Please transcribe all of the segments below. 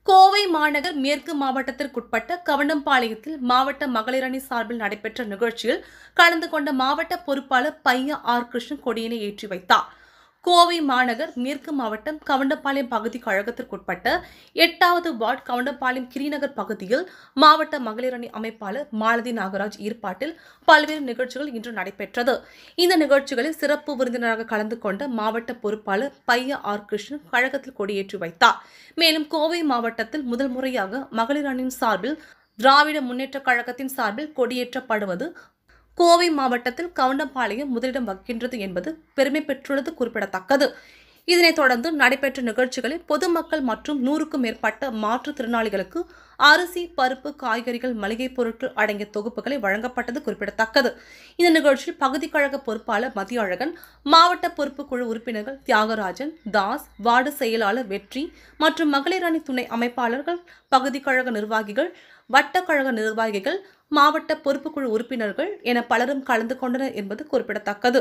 கோவை மாநகர் மேற்கு மாவட்டத்திற்குட்பட்ட கவண்டம்பாளையத்தில் மாவட்ட மகளிர் அணி சார்பில் நடைபெற்ற நிகழ்ச்சியில் கலந்து கொண்ட மாவட்ட பொறுப்பாளர் பையா ஆர் கிருஷ்ணன் கொடியினை ஏற்றி வைத்தார் கோவை மாநகர் மேற்கு மாவட்டம் கவண்டம்பாளையம் பகுதி கழகத்திற்குட்பட்ட எட்டாவது வார்டு கவண்டம்பாளையம் கிரிநகர் பகுதியில் மாவட்ட மகளிர் அணி அமைப்பாளர் மாலதி நாகராஜ் ஏற்பாட்டில் பல்வேறு நிகழ்ச்சிகள் இன்று நடைபெற்றது இந்த நிகழ்ச்சிகளில் சிறப்பு விருந்தினராக கலந்து கொண்ட மாவட்ட பொறுப்பாளர் பையா ஆர் கிருஷ்ணன் கழகத்தில் கொடியேற்றி வைத்தார் மேலும் கோவை மாவட்டத்தில் முதல் முறையாக மகளிர் அணியின் சார்பில் திராவிட முன்னேற்றக் கழகத்தின் சார்பில் கொடியேற்றப்படுவது கோவை மாவட்டத்தில் கவுண்டம்பாளையம் முதலிடம் வகிக்கின்றது என்பது பெருமை பெற்றுள்ளது குறிப்பிடத்தக்கது இதனைத் தொடர்ந்து நடைபெற்ற நிகழ்ச்சிகளில் பொதுமக்கள் மற்றும் நூறுக்கும் மேற்பட்ட மாற்றுத்திறனாளிகளுக்கு அரிசி பருப்பு காய்கறிகள் மளிகைப் பொருட்கள் அடங்கிய தொகுப்புகளை வழங்கப்பட்டது குறிப்பிடத்தக்கது இந்த நிகழ்ச்சியில் பகுதி கழக பொறுப்பாளர் மதியழகன் மாவட்ட பொறுப்பு குழு உறுப்பினர்கள் தியாகராஜன் தாஸ் வார்டு செயலாளர் வெற்றி மற்றும் மகளிர் அணி துணை அமைப்பாளர்கள் பகுதி கழக நிர்வாகிகள் வட்டக்கழக நிர்வாகிகள் மாவட்ட பொறுப்புக்குழு உறுப்பினர்கள் என பலரும் கலந்து கொண்டனர் என்பது குறிப்பிடத்தக்கது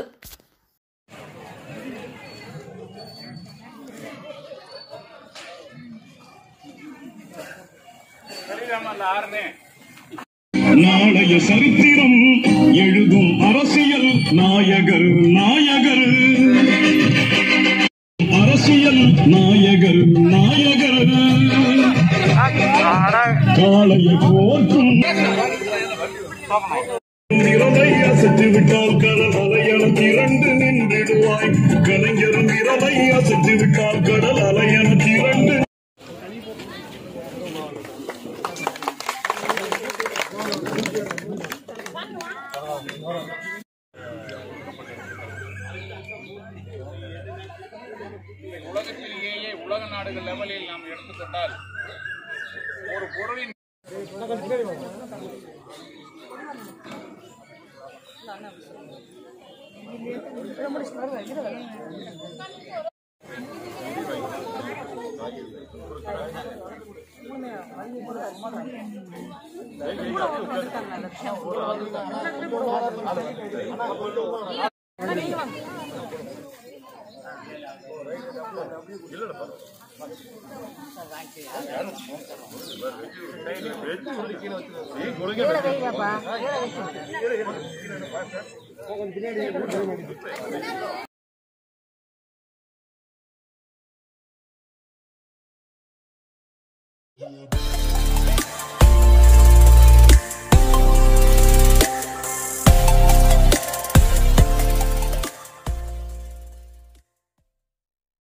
நாளைய சரித்திரம் எழுதும் அரசியல் நாயகர் நாயகர் அரசியல் நாயகர் நாயகர் காளைய போற்றும் இரவை அசைத்து விட்டால் கடல் அலையன திரண்டு நின்றிடுவாய் கலைஞரும் இரவை அசைத்து விட்டால் கடல் அலையன திரண்டு உலகத்திலேயே உலக நாடுகள் லெவலில் நாம் எடுத்துக்கொண்டால் ஒரு பொருளின்